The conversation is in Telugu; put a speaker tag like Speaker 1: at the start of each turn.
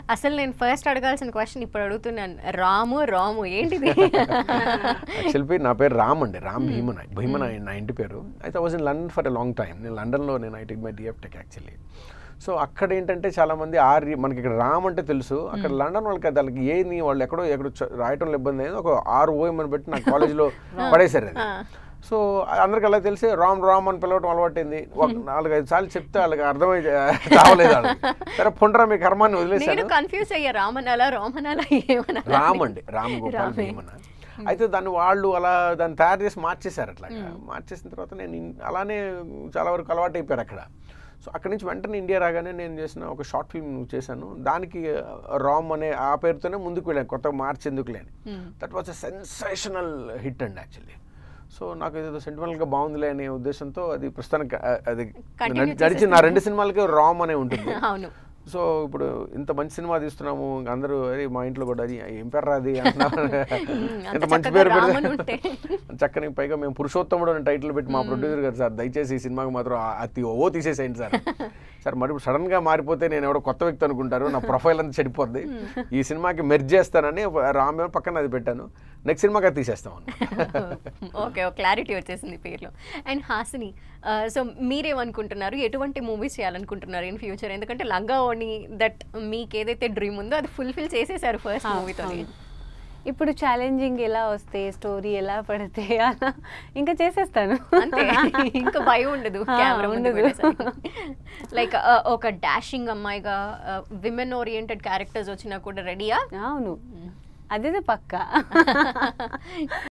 Speaker 1: అసలు నేను ఫస్ట్ అడగాల్సిన క్వశ్చన్ ఇప్పుడు అడుగుతున్నాను రాము రాము ఏంటిది
Speaker 2: యాక్చువల్లీ నా పేరు రామ్ అండి రామ్ భీమన్ భీమన్ నా ఇంటి పేరు అయితే was in London for a long time నేను లండన్లో నేను I tech my DF tech actually so అక్కడ ఏంటంటే చాలా మంది ఆర్ మనకి ఇక్కడ రామ్ అంటే తెలుసు అక్కడ లండన్ వాళ్ళకి అది వాళ్ళకి ఏది వాళ్ళు ఎక్కడో ఎక్కడో చ- రాయటంలో ఇబ్బంది అయింది ఒక ఆరు ఓఎం అని పెట్టి నా కాలేజ్లో పడేశారు అది సో అందరికి అలా తెలిసి రామ్ రామ్ అని పిలవటం అలవాటైంది ఒక నాలుగైదు సార్లు చెప్తే వాళ్ళకి అర్థమై చావలేదు వాళ్ళకి సరే పొండరా మీ కర్మాన్ని
Speaker 1: నేను
Speaker 2: వదిలేశాను
Speaker 1: కన్ఫ్యూజ్ అయ్యా రామనాలా రామనాలా ఏమన్నా
Speaker 2: రామ్ అండి రామ్ గోపాల్
Speaker 1: రామే.
Speaker 2: భీమన అయితే దాన్ని వాళ్ళు అలా దాన్ని తయారు చేసి మార్చేశారు అట్లాగా మార్చేసిన తర్వాత నేను ఇన్- అలానే చాలా వరకు అలవాటు అయిపోయారు అక్కడ సో అక్కడి నుంచి వెంటనే ఇండియా రాగానే నేను చేసిన ఒక షార్ట్ ఫిల్మ్ చేశాను దానికి రామ్ అనే ఆ పేరుతోనే ముందుకు వెళ్ళాను కొత్తగా మార్చి ఎందుకులే అని that was a sensational hit అండి యాక్చువల్లీ సో నాకు ఏదో సెంటిమెంటల్గా బాగుందిలే అనే ఉద్దేశంతో అది ప్రస్తుతానికి ఆ, అది
Speaker 1: Continue
Speaker 2: నడి- నడిచిన నా రెండు సినిమాలకి రామ్ అనే ఉంటుంది
Speaker 1: అవును
Speaker 2: సో ఇప్పుడు ఇంత మంచి సినిమా తీస్తున్నాము ఇంక అందరూ అరే మా ఇంట్లో కూడా అది ఏం పేరు అది అంటున్నారు
Speaker 1: అంత
Speaker 2: ఇంత మంచి
Speaker 1: చక్కగా
Speaker 2: పేరు
Speaker 1: రామన్ ఉంటే.
Speaker 2: పెడితే చక్కని పైగా మేము పురుషోత్తముడు అని టైటిల్ పెట్టి మా ప్రొడ్యూసర్ గారు సార్ దయచేసి ఈ సినిమాకి మాత్రం ఆ- అతి ఓ తీసేసేయండి సార్ సార్ మరి సడన్ గా మారిపోతే నేను ఎవడో కొత్త వ్యక్తి అనుకుంటారు నా ప్రొఫైల్ అంతా చెడిపోద్ది ఈ సినిమాకి మెర్జ్ చేస్తానని రామ్ పక్కన అది పెట్టాను నెక్స్ట్ సినిమాకి అది తీసేస్తాం
Speaker 1: ఓకే ఓ క్లారిటీ వచ్చేసింది పేర్లో అండ్ హాసిని సో మీరేమనుకుంటున్నారు ఎటువంటి మూవీస్ చేయాలనుకుంటున్నారు ఇన్ ఫ్యూచర్ ఎందుకంటే లంగా ఓని దట్ మీకు ఏదైతే డ్రీమ్ ఉందో అది ఫుల్ఫిల్ చేసేసారు ఫస్ట్ మూవీతో
Speaker 3: ఇప్పుడు ఛాలెంజింగ్ ఎలా వస్తే స్టోరీ ఎలా పడితే అలా ఇంకా చేసేస్తాను
Speaker 1: అంతే ఇంకా భయం ఉండదు
Speaker 3: ఆ,
Speaker 1: కెమెరా
Speaker 3: ఉండదు.
Speaker 1: లైక్ ఒక డాషింగ్ అమ్మాయిగా విమెన్ ఓరియంటెడ్ క్యారెక్టర్స్ వచ్చినా కూడా రెడీయా
Speaker 3: అవును అదేదో పక్కా